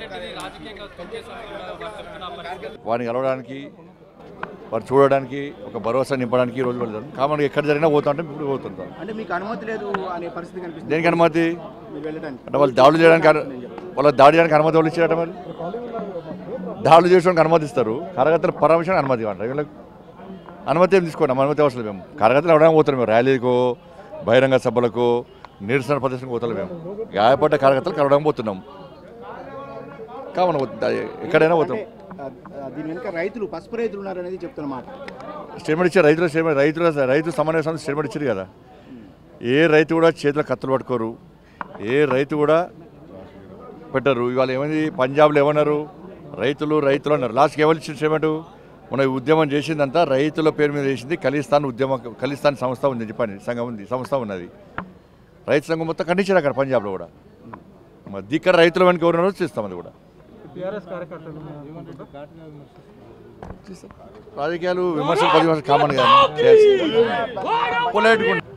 రెడ్డిని రాజకీయంగా తొక్కేశారని కూడా వారు చెప్తున్న పరిస్థితి వారిని కలవడానికి వారు చూడడానికి ఒక భరోసా నింపడానికి ఈ రోజు వెళ్తాను కామన్గా ఎక్కడ జరిగినా పోతా అంటే ఇప్పుడు పోతుంటాం అంటే మీకు అనుమతి లేదు అనే పరిస్థితి కనిపిస్తుంది దేనికి అనుమతి మీరు వెళ్ళడానికి అంటే వాళ్ళు దాడులు చేయడానికి అను- వాళ్ళ దాడి చేయడానికి అనుమతి వాళ్ళు ఇచ్చారట మరి దాడులు చేయడానికి అనుమతి ఇస్తారు కరగతుల పర్మిషన్ అనుమతి ఇవ్వండి వీళ్ళకి అనుమతి ఏం తీసుకోండి అనుమతి అవసరం లేదు మేము కరగతులు ఎవరైనా పోతాం మేము ర్యాలీకో బహిరంగ సభలకు నిరసన ప్రదర్శనకు పోతాం మేము గాయపడ్డ కరగతులు కలవడానికి పోతున్నాం కామన్ ఎక్కడైనా పోతాం ఆ, ఆ, దీని వెనుక రైతులు పసుపు రైతులు ఉన్నారనేది చెప్తున్నమాట స్టేట్మెంట్ ఇచ్చారు రైతులు స్టేట్మెంట్ రైతుల రైతు సమన్వయ సంస్థ స్టేట్మెంట్ ఇచ్చారు కదా ఏ రైతు కూడా చేతిలో కత్తులు పట్టుకోరు ఏ రైతు కూడా పెట్టరు ఇవాళ ఏమైంది పంజాబ్లో ఏమన్నారు రైతులు రైతులు అన్నారు లాస్ట్కి ఎవరు ఇచ్చిన స్టేట్మెంట్ మన ఈ ఉద్యమం చేసిందంతా రైతుల పేరు మీద చేసింది ఖలిస్తాన్ ఉద్యమ ఖలిస్తాన్ సంస్థ ఉంది చెప్పండి సంఘం ఉంది సంస్థ ఉన్నది రైతు సంఘం మొత్తం ఖండించారు అక్కడ పంజాబ్లో కూడా మరి ఇక్కడ రైతుల వెనక ఎవరున్నారో చేస్తాం అది కూడా రాజకీయాలు విమర్శలు పది విమర్శలు కామన్ కదా పొలైట్గా